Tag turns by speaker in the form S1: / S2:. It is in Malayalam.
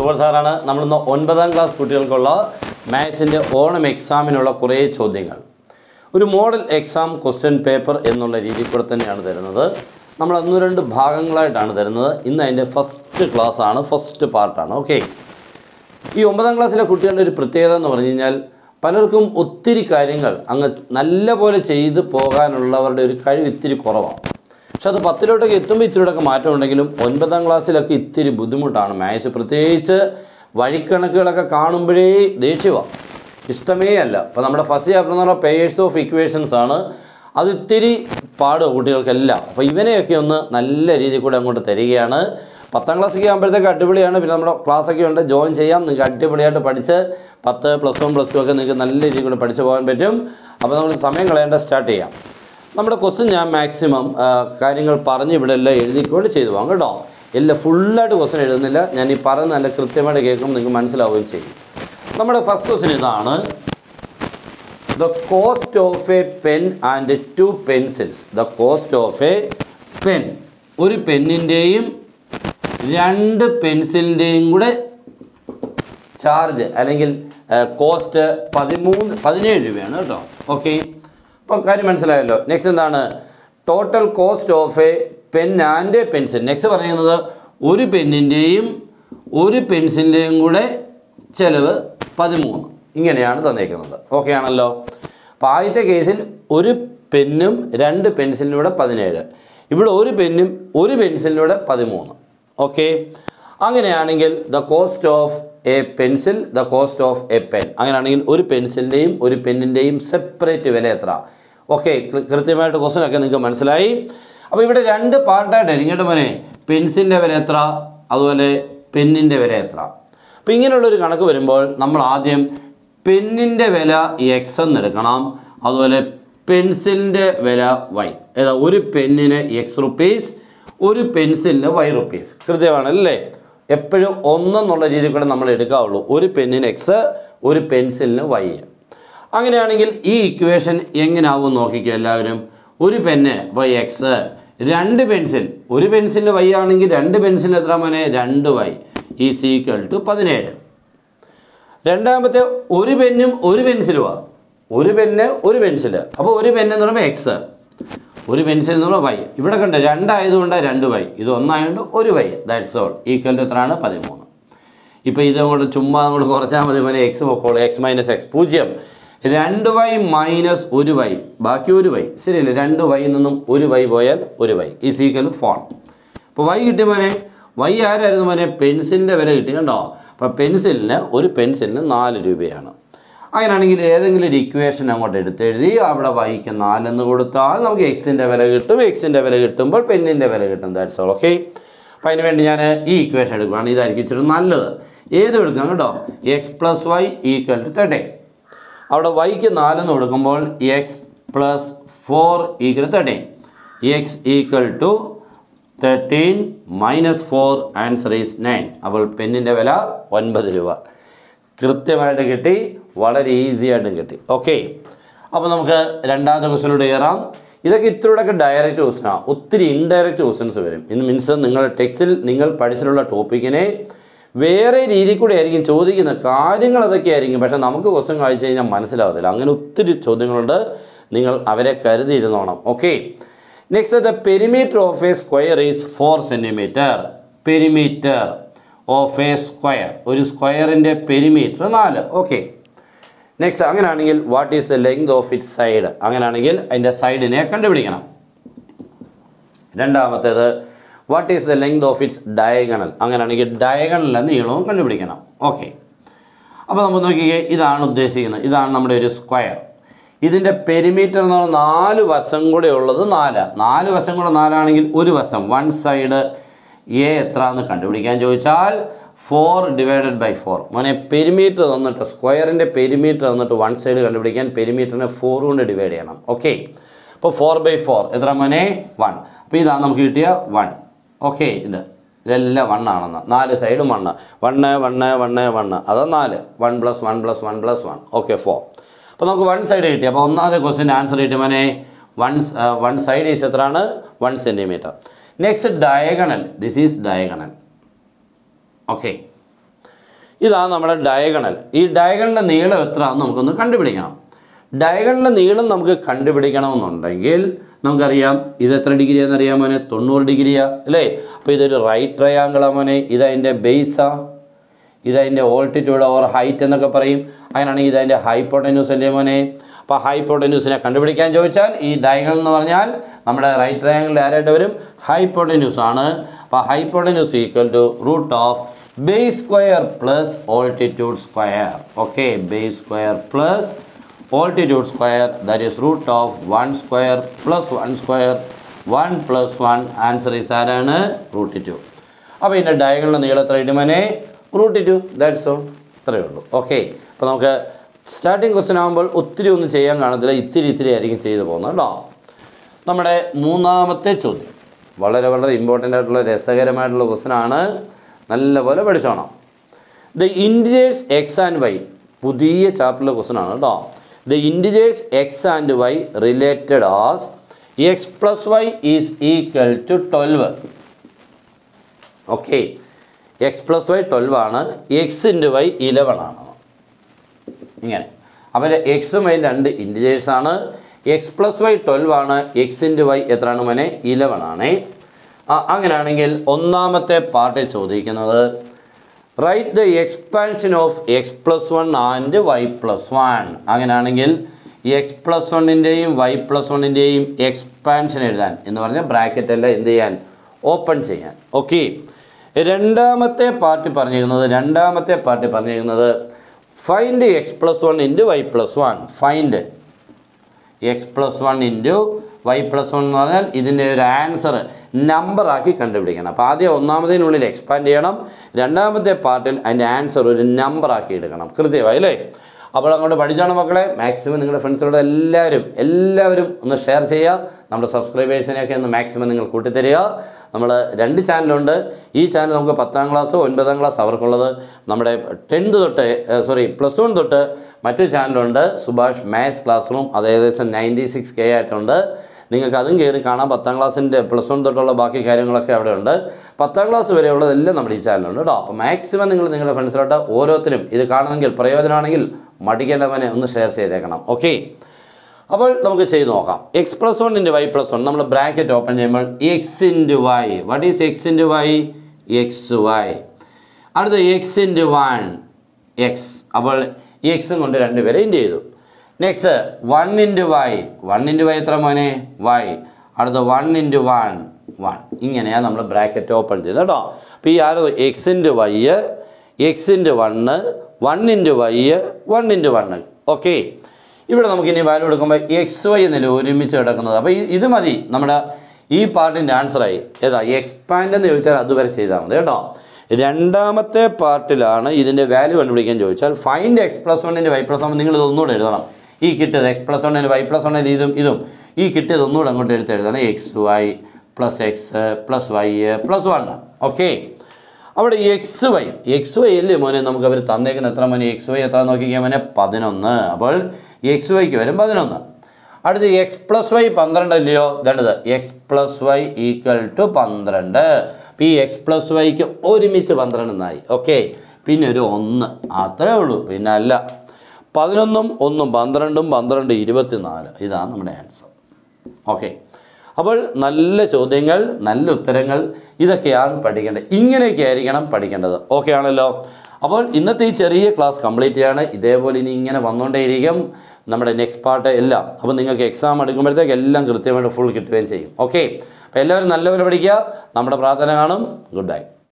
S1: സുബോൾ സാറാണ് നമ്മളിന്ന് ഒൻപതാം ക്ലാസ് കുട്ടികൾക്കുള്ള മാത്സിൻ്റെ ഓണം എക്സാമിനുള്ള കുറേ ചോദ്യങ്ങൾ ഒരു മോഡൽ എക്സാം ക്വസ്റ്റ്യൻ പേപ്പർ എന്നുള്ള രീതിയിൽ കൂടെ തന്നെയാണ് തരുന്നത് നമ്മൾ ഒന്ന് രണ്ട് ഭാഗങ്ങളായിട്ടാണ് തരുന്നത് ഇന്ന് അതിൻ്റെ ഫസ്റ്റ് ക്ലാസ് ആണ് ഫസ്റ്റ് പാർട്ടാണ് ഓക്കെ ഈ ഒമ്പതാം ക്ലാസ്സിലെ കുട്ടികളുടെ ഒരു പ്രത്യേകത എന്ന് പറഞ്ഞു കഴിഞ്ഞാൽ പലർക്കും ഒത്തിരി കാര്യങ്ങൾ അങ്ങ് നല്ല പോലെ ചെയ്ത് പോകാനുള്ളവരുടെ ഒരു കഴിവ് ഇത്തിരി കുറവാണ് പക്ഷെ അത് പത്തിലോട്ടൊക്കെ എത്തുമ്പോൾ ഇത്തിരിയോടൊക്കെ മാറ്റം ഉണ്ടെങ്കിലും ഒൻപതാം ക്ലാസ്സിലൊക്കെ ഇത്തിരി ബുദ്ധിമുട്ടാണ് മാത്സ് പ്രത്യേകിച്ച് വഴിക്കണക്കുകളൊക്കെ കാണുമ്പോഴേ ദേഷ്യമാണ് ഇഷ്ടമേ അല്ല അപ്പോൾ നമ്മുടെ ഫസ്റ്റ് ചാപ്റ്റർ എന്ന് പറഞ്ഞാൽ പേയേഴ്സ് ഓഫ് ഇക്വേഷൻസ് ആണ് അത് ഇത്തിരി പാടും കുട്ടികൾക്കെല്ലാം അപ്പോൾ ഇവനെയൊക്കെ ഒന്ന് നല്ല രീതിയിൽ കൂടെ അങ്ങോട്ട് തരികയാണ് പത്താം ക്ലാസ്സൊക്കെ ആകുമ്പോഴത്തേക്ക് അടിപൊളിയാണ് പിന്നെ നമ്മുടെ ക്ലാസ്സൊക്കെ ഉണ്ട് ജോയിൻ ചെയ്യാം നിങ്ങൾക്ക് അടിപൊളിയായിട്ട് പഠിച്ച് പത്ത് പ്ലസ് വൺ പ്ലസ് ടു ഒക്കെ നിങ്ങൾക്ക് നല്ല രീതിയിൽ കൂടെ പഠിച്ചു പോകാൻ പറ്റും അപ്പോൾ നമ്മൾ സമയം കളയേണ്ട സ്റ്റാർട്ട് ചെയ്യാം നമ്മുടെ ക്വസ്റ്റ്യൻ ഞാൻ മാക്സിമം കാര്യങ്ങൾ പറഞ്ഞ് ഇവിടെ എല്ലാം എഴുതിക്കൊണ്ട് ചെയ്തു പോകാം കേട്ടോ എല്ലാം ഫുള്ളായിട്ട് ക്വസ്റ്റ്യൻ എഴുതുന്നില്ല ഞാൻ ഈ പറയുന്ന നല്ല കൃത്യമായിട്ട് കേൾക്കുമ്പോൾ നിങ്ങൾക്ക് മനസ്സിലാവുകയും ചെയ്യും നമ്മുടെ ഫസ്റ്റ് ക്വസ്റ്റ്യൻ ഇതാണ് the cost of a pen and two pencils the cost of a pen ഒരു പെന്നിൻ്റെയും രണ്ട് പെൻസിലിൻ്റെയും കൂടെ ചാർജ് അല്ലെങ്കിൽ കോസ്റ്റ് പതിമൂന്ന് പതിനേഴ് രൂപയാണ് കേട്ടോ ഓക്കെ അപ്പോൾ കാര്യം മനസ്സിലായല്ലോ നെക്സ്റ്റ് എന്താണ് total cost of a pen and a pencil next പറയുന്നത് ഒരു പെന്നിൻ്റെയും ഒരു പെൻസിലിൻ്റെയും കൂടെ ചിലവ് പതിമൂന്ന് ഇങ്ങനെയാണ് തന്നേക്കുന്നത് ഓക്കെ ആണല്ലോ അപ്പോൾ ആദ്യത്തെ കേസിൽ ഒരു പെന്നും രണ്ട് പെൻസിലിനൂടെ പതിനേഴ് ഇവിടെ ഒരു പെന്നും ഒരു പെൻസിലിനൂടെ പതിമൂന്ന് ഓക്കെ അങ്ങനെയാണെങ്കിൽ the cost of a pencil the cost of a pen അങ്ങനെയാണെങ്കിൽ ഒരു പെൻസിലിൻ്റെയും ഒരു പെന്നിൻ്റെയും സെപ്പറേറ്റ് വില എത്ര ഓക്കെ കൃത്യമായിട്ട് ക്വസ്റ്റൻ ഒക്കെ നിങ്ങൾക്ക് മനസ്സിലായി അപ്പോൾ ഇവിടെ രണ്ട് പാർട്ടായിട്ടായിരിക്കും കേട്ടോ മോനെ പെൻസിലിൻ്റെ വില എത്ര അതുപോലെ പെന്നിൻ്റെ വില എത്ര അപ്പോൾ ഇങ്ങനെയുള്ളൊരു കണക്ക് വരുമ്പോൾ നമ്മൾ ആദ്യം പെന്നിൻ്റെ വില എക്സ് എന്ന് എടുക്കണം അതുപോലെ പെൻസിലിൻ്റെ വില വൈ ഏതാ ഒരു പെന്നിന് എക്സ് റുപ്പീസ് ഒരു പെൻസിലിന് വൈ റുപ്പീസ് കൃത്യമാണല്ലേ എപ്പോഴും ഒന്നെന്നുള്ള രീതിയിൽ കൂടെ നമ്മൾ എടുക്കാവുള്ളൂ ഒരു പെന്നിന് എക്സ് ഒരു പെൻസിലിന് വൈ അങ്ങനെയാണെങ്കിൽ ഈ ഇക്വേഷൻ എങ്ങനെ ആവും നോക്കിക്കുക എല്ലാവരും ഒരു പെന്ന് വൈ എക്സ് രണ്ട് പെൻസിൽ ഒരു പെൻസിലിന് വൈ ആണെങ്കിൽ രണ്ട് പെൻസിലിന് എത്ര മോനെ രണ്ട് വൈ ഈ സീക്വൽ ടു പതിനേഴ് രണ്ടാമത്തെ ഒരു പെന്നും ഒരു പെൻസിലുമാണ് ഒരു പെന്ന് ഒരു പെൻസില് അപ്പോൾ ഒരു പെന്ന് എന്ന് പറയുമ്പോൾ എക്സ് ഒരു പെൻസിൽ എന്ന് പറയുമ്പോൾ വൈ ഇവിടെ കണ്ട് രണ്ടായതുകൊണ്ട് രണ്ട് വൈ ഇത് ഒന്നായതുകൊണ്ട് ഒരു y that's all equal to എത്രയാണ് പതിമൂന്ന് ഇപ്പോൾ ഇത് അങ്ങോട്ട് ചുമ്മാ അങ്ങോട്ട് കുറച്ചാൽ മതി മതി എക്സ് പൊക്കോളൂ എക്സ് മൈനസ് എക്സ് പൂജ്യം രണ്ട് വൈ മൈനസ് ഒരു വൈ ബാക്കി ഒരു വൈ ശരിയല്ലേ രണ്ട് വൈ നിന്നും ഒരു വൈ പോയാൽ ഒരു വൈ ഈ സീക്വൽ ഫോൺ അപ്പോൾ വൈ കിട്ടിയ മോനെ വൈ ആരായിരുന്നു മോനെ പെൻസിലിൻ്റെ വില കിട്ടി കണ്ടോ അപ്പോൾ പെൻസിലിന് ഒരു പെൻസിലിന് നാല് രൂപയാണ് അങ്ങനെയാണെങ്കിൽ ഏതെങ്കിലും ഒരു ഇക്വേഷൻ അങ്ങോട്ട് എടുത്തെഴുതി അവിടെ വൈക്ക് നാലെന്ന് കൊടുത്താൽ നമുക്ക് എക്സിൻ്റെ വില കിട്ടും എക്സിൻ്റെ വില കിട്ടുമ്പോൾ പെന്നിൻ്റെ വില കിട്ടും ദാറ്റ്സ് ഓൾ ഓക്കെ അപ്പോൾ അതിന് വേണ്ടി ഞാൻ ഈ ഇക്വേഷൻ എടുക്കുകയാണ് ഇതായിരിക്കും ഇച്ചിരി നല്ലത് ഏതും എടുക്കാം കേട്ടോ x plus y equal to thirteen അവിടെ വൈക്ക് നാലെന്ന് കൊടുക്കുമ്പോൾ x plus four equal thirteen x equal to thirteen minus four answer is nine അപ്പോൾ പെന്നിൻ്റെ വില ഒൻപത് രൂപ കൃത്യമായിട്ട് കിട്ടി വളരെ ഈസി ആയിട്ടും കിട്ടി ഓക്കെ അപ്പോൾ നമുക്ക് രണ്ടാമത്തെ ക്വസ്റ്റിനോട് കയറാം ഇതൊക്കെ ഇത്രയോടൊക്കെ ഡയറക്റ്റ് ക്വസ്റ്റനാണ് ഒത്തിരി ഇൻഡയറക്റ്റ് ക്വസ്റ്റൻസ് വരും ഇന്ന് മീൻസ് നിങ്ങൾ ടെക്സ്റ്റിൽ നിങ്ങൾ പഠിച്ചിട്ടുള്ള ടോപ്പിക്കിനെ വേറെ രീതിയിൽ കൂടെ ആയിരിക്കും ചോദിക്കുന്ന കാര്യങ്ങൾ അതൊക്കെ ആയിരിക്കും പക്ഷേ നമുക്ക് ക്വസ്റ്റൻ കാണിച്ചു കഴിഞ്ഞാൽ മനസ്സിലാവത്തില്ല അങ്ങനെ ഒത്തിരി ചോദ്യങ്ങളുണ്ട് നിങ്ങൾ അവരെ കരുതിയിരുന്നോണം okay next the perimeter of a square is four centimetre perimeter of a square ഒരു സ്ക്വയറിൻ്റെ പെരിമീറ്റർ നാല് ഓക്കെ നെക്സ്റ്റ് അങ്ങനെയാണെങ്കിൽ what is the length of it side അങ്ങനെയാണെങ്കിൽ അതിൻ്റെ സൈഡിനെ കണ്ടുപിടിക്കണം രണ്ടാമത്തേത് what is the length of its diagonal അങ്ങനെയാണെങ്കിൽ ഡയഗണലിൻ്റെ നീളവും കണ്ടുപിടിക്കണം ഓക്കെ അപ്പോൾ നമ്മൾ നോക്കിക്കേ ഇതാണ് ഉദ്ദേശിക്കുന്നത് ഇതാണ് നമ്മുടെ ഒരു സ്ക്വയർ ഇതിൻ്റെ പെരിമീറ്റർ എന്ന് പറഞ്ഞാൽ നാല് വശം കൂടെ ഉള്ളത് നാല് നാല് വശം കൂടെ നാലാണെങ്കിൽ ഒരു വശം വൺ സൈഡ് എ എത്ര എന്ന് കണ്ടുപിടിക്കാൻ ചോദിച്ചാൽ ഫോർ ഡിവൈഡഡ് ബൈ ഫോർ മോനെ പെരിമീറ്റർ തന്നിട്ട് സ്ക്വയറിൻ്റെ പെരിമീറ്റർ തന്നിട്ട് വൺ സൈഡ് കണ്ടുപിടിക്കാൻ പെരിമീറ്ററിനെ ഫോർ കൊണ്ട് ഡിവൈഡ് ചെയ്യണം ഓക്കെ അപ്പോൾ ഫോർ ബൈ ഫോർ എത്ര മോനെ വൺ അപ്പോൾ ഇതാണ് നമുക്ക് കിട്ടിയ വൺ ഓക്കെ ഇത് ഇതെല്ലാം വൺ ആണെന്ന് നാല് സൈഡും one one one one one അത് നാല് one plus one plus one plus one okay four അപ്പോൾ നമുക്ക് വൺ സൈഡ് കിട്ടി അപ്പോൾ ഒന്നാമത്തെ ക്വസ്റ്റിൻ്റെ ആൻസർ കിട്ടി മോനെ വൺ വൺ സൈഡ് ഈസ് എത്രയാണ് one centimetre next diagonal this is diagonal okay ഇതാണ് നമ്മുടെ ഡയഗണൽ ഈ ഡയഗണലിൻ്റെ നീളം എത്രയാണെന്ന് നമുക്കൊന്ന് കണ്ടുപിടിക്കണം ഡയഗണലിൻ്റെ നീളം നമുക്ക് കണ്ടുപിടിക്കണമെന്നുണ്ടെങ്കിൽ നമുക്കറിയാം ഇത് എത്ര ഡിഗ്രിയാണെന്ന് അറിയാൻ മോനെ തൊണ്ണൂറ് ഡിഗ്രിയാ അല്ലേ അപ്പോൾ ഇതൊരു റൈറ്റ് ട്രയാങ്കിളാ മോനെ ഇതതിൻ്റെ ബേസാ ഇതതിൻ്റെ ഓൾട്ടിറ്റ്യൂഡ് ഓർ ഹൈറ്റ് എന്നൊക്കെ പറയും അങ്ങനെയാണെങ്കിൽ ഇതതിൻ്റെ ഹൈപ്പോട്ടന്യൂസ് അല്ലേ മോനെ അപ്പോൾ ഹൈപ്പോട്ടന്യൂസിനെ കണ്ടുപിടിക്കാൻ ചോദിച്ചാൽ ഈ ഡയഗണൽ എന്ന് പറഞ്ഞാൽ നമ്മുടെ റൈറ്റ് ട്രയാങ്കിളിൽ ആരായിട്ട് വരും ഹൈപ്പോട്ടന്യൂസ് ആണ് അപ്പോൾ hypotenuse equal to root of base square plus altitude square okay base square plus altitude square that is root of one square plus one square one plus one answer is ആരാണ് റൂട്ട് ടു അപ്പോൾ ഇതിൻ്റെ ഡയഗണലിൻ്റെ നീളം എത്ര ഇടുമനെ റൂട്ട് ടു ദാറ്റ്സ് ഓൾ ഇത്രയേ ഉള്ളൂ ഓക്കെ അപ്പോൾ നമുക്ക് സ്റ്റാർട്ടിങ് ക്വസ്റ്റ്യൻ ആകുമ്പോൾ ഒത്തിരി ഒന്നും ചെയ്യാൻ കാണത്തില്ല ഇത്തിരി ഇത്തിരി ആയിരിക്കും ചെയ്തു പോകുന്നത് കേട്ടോ നമ്മുടെ മൂന്നാമത്തെ ചോദ്യം വളരെ വളരെ ഇമ്പോർട്ടൻ്റ് ആയിട്ടുള്ള രസകരമായിട്ടുള്ള ക്വസ്റ്റ്യൻ ആണ് നല്ലപോലെ പഠിച്ചോണം the integers x and y പുതിയ ചാപ്റ്ററിലെ ക്വസ്റ്റ്യൻ ആണ് കേട്ടോ the integers x and y related as x plus y is equal to twelve okay x plus y twelve ആണ് എക്സ് ഇൻറ്റു വൈ ഇലവൺ ആണ് ഇങ്ങനെ അപ്പോൾ എക്സും വൈ രണ്ട് ഇൻഡിജേഴ്സ് ആണ് എക്സ് പ്ലസ് വൈ ട്വൽവ് ആണ് എക്സ് ഇൻറ്റു വൈ എത്രയാണ് മോനെ ഇലവൺ ആണ് അങ്ങനെയാണെങ്കിൽ ഒന്നാമത്തെ പാർട്ട് ചോദിക്കുന്നത് write the expansion of x plus one and y plus one അങ്ങനെയാണെങ്കിൽ ഈ എക്സ് പ്ലസ് വണ്ണിൻ്റെയും വൈ പ്ലസ് വണ്ണിൻ്റെയും എക്സ്പാൻഷൻ എഴുതാൻ എന്ന് പറഞ്ഞാൽ ബ്രാക്കറ്റ് എല്ലാം എന്ത് ചെയ്യാൻ ഓപ്പൺ ചെയ്യാൻ ഓക്കെ രണ്ടാമത്തെ പാർട്ടി പറഞ്ഞിരിക്കുന്നത് രണ്ടാമത്തെ പാർട്ടി പറഞ്ഞിരിക്കുന്നത് find x plus one into y plus one find x plus one into y plus one എന്ന് പറഞ്ഞാൽ ഇതിൻ്റെ ഒരു ആൻസർ നമ്പറാക്കി കണ്ടുപിടിക്കണം അപ്പോൾ ആദ്യം ഒന്നാമതിനുള്ളിൽ എക്സ്പാൻഡ് ചെയ്യണം രണ്ടാമത്തെ പാർട്ടിൽ അതിൻ്റെ ആൻസർ ഒരു നമ്പറാക്കി എടുക്കണം കൃത്യമായി അല്ലേ അപ്പോൾ അങ്ങോട്ട് പഠിച്ചാണ് മക്കളെ മാക്സിമം നിങ്ങളുടെ ഫ്രണ്ട്സിനോട് എല്ലാവരും എല്ലാവരും ഒന്ന് ഷെയർ ചെയ്യുക നമ്മുടെ സബ്സ്ക്രൈബേഴ്സിനെയൊക്കെ ഒന്ന് മാക്സിമം നിങ്ങൾ കൂട്ടിത്തരിക നമ്മൾ രണ്ട് ചാനലുണ്ട് ഈ ചാനൽ നമുക്ക് പത്താം ക്ലാസ് ഒൻപതാം ക്ലാസ് അവർക്കുള്ളത് നമ്മുടെ ടെൻത്ത് തൊട്ട് സോറി പ്ലസ് വൺ തൊട്ട് മറ്റൊരു ചാനലുണ്ട് സുഭാഷ് മാത്സ് ക്ലാസ് റൂം അത് ഏകദേശം നയൻറ്റി സിക്സ് കെ ആയിട്ടുണ്ട് നിങ്ങൾക്ക് അതും കയറി കാണാം പത്താം ക്ലാസ്സിൻ്റെ പ്ലസ് വൺ തൊട്ടുള്ള ബാക്കി കാര്യങ്ങളൊക്കെ അവിടെ ഉണ്ട് പത്താം ക്ലാസ് വരെയുള്ളതെല്ലാം നമ്മുടെ ഈ ചാനലുണ്ട് കേട്ടോ അപ്പോൾ മാക്സിമം നിങ്ങൾ നിങ്ങളുടെ ഫ്രണ്ട്സിലോട്ട് ഓരോരുത്തരും ഇത് കാണണമെങ്കിൽ പ്രയോജനമാണെങ്കിൽ മടിക്കേണ്ടവനെ ഒന്ന് ഷെയർ ചെയ്തേക്കണം ഓക്കെ അപ്പോൾ നമുക്ക് ചെയ്ത് നോക്കാം x plus one into y plus one നമ്മൾ ബ്രാക്കറ്റ് ഓപ്പൺ ചെയ്യുമ്പോൾ x into y what is x into y x y അടുത്ത എക്സ് ഇൻറ്റു വൺ എക്സ് അപ്പോൾ ഈ എക്സും കൊണ്ട് രണ്ടുപേരെ ഇൻറ്റു ചെയ്തു next one into y one into y എത്ര മോനെ വൈ അടുത്ത വൺ ഇൻറ്റു വൺ വൺ ഇങ്ങനെയാണ് നമ്മൾ ബ്രാക്കറ്റ് ഓപ്പൺ ചെയ്തത് കേട്ടോ അപ്പോൾ ഈ ആരോ x into y x into one one into y one into one okay ഇവിടെ നമുക്ക് ഇനി വാല്യൂ എടുക്കുമ്പോൾ എക്സ് വൈ എന്നില്ല ഒരുമിച്ച് കിടക്കുന്നത് അപ്പോൾ ഈ- ഇത് മതി നമ്മുടെ ഈ പാർട്ടിൻ്റെ ആൻസറായി ഏതാ എക്സ്പാൻഡ് എന്ന് ചോദിച്ചാൽ അതുവരെ ചെയ്താൽ മതി കേട്ടോ രണ്ടാമത്തെ പാർട്ടിലാണ് ഇതിൻ്റെ വാല്യൂ കണ്ടുപിടിക്കാൻ ചോദിച്ചാൽ ഫൈൻഡ് എക്സ് പ്ലസ് വണ്ണിൻ്റെ വൈ പ്ലസ് വൺ നിങ്ങൾ ഇത് ഒന്നുകൂടെ എഴുതണം ഈ കിട്ടിയത് എക്സ് പ്ലസ് വണ്ണിന് വൈ പ്ലസ് വണ്ണിന് ഇതും ഇതും ഈ കിട്ടിയത് ഒന്നുകൂടെ അങ്ങോട്ട് എടുത്ത് എഴുതണം x y plus x plus y plus one okay അവിടെ എക്സ് വൈ എക്സ് വൈ അല്ലേ മോനെ നമുക്ക് അവർ തന്നേക്കുന്ന എത്ര മോനെ എക്സ് വൈ എത്ര നോക്കിക്കാൻ മോനെ പതിനൊന്ന് അപ്പോൾ എക്സ് വൈക്ക് വരും പതിനൊന്ന് അടുത്ത് എക്സ് പ്ലസ് വൈ പന്ത്രണ്ട് അല്ലയോ ഇതേണ്ടത് x plus y equal to പന്ത്രണ്ട് അപ്പോൾ ഈ എക്സ് പ്ലസ് വൈക്ക് ഒരുമിച്ച് പന്ത്രണ്ട് എന്നായി ഓക്കെ പിന്നെ ഒരു ഒന്ന് അത്രേ ഉള്ളൂ പിന്നെ അല്ല പതിനൊന്നും ഒന്നും പന്ത്രണ്ടും പന്ത്രണ്ട് ഇരുപത്തിനാല് ഇതാണ് നമ്മുടെ ആൻസർ ഓക്കെ അപ്പോൾ നല്ല ചോദ്യങ്ങൾ നല്ല ഉത്തരങ്ങൾ ഇതൊക്കെയാണ് പഠിക്കേണ്ടത് ഇങ്ങനെയൊക്കെ ആയിരിക്കണം പഠിക്കേണ്ടത് ഓക്കെ ആണല്ലോ അപ്പോൾ ഇന്നത്തെ ഈ ചെറിയ ക്ലാസ് കംപ്ലീറ്റ് ചെയ്യാണ് ഇതേപോലെ ഇനി ഇങ്ങനെ വന്നുകൊണ്ടേയിരിക്കും നമ്മുടെ നെക്സ്റ്റ് പാർട്ട് എല്ലാം അപ്പോൾ നിങ്ങൾക്ക് എക്സാം എടുക്കുമ്പോഴത്തേക്ക് എല്ലാം കൃത്യമായിട്ട് ഫുൾ കിട്ടുകയും ചെയ്യും ഓക്കെ അപ്പോൾ എല്ലാവരും നല്ലപോലെ പഠിക്കുക നമ്മുടെ പ്രാർത്ഥന കാണും ഗുഡ് ബൈ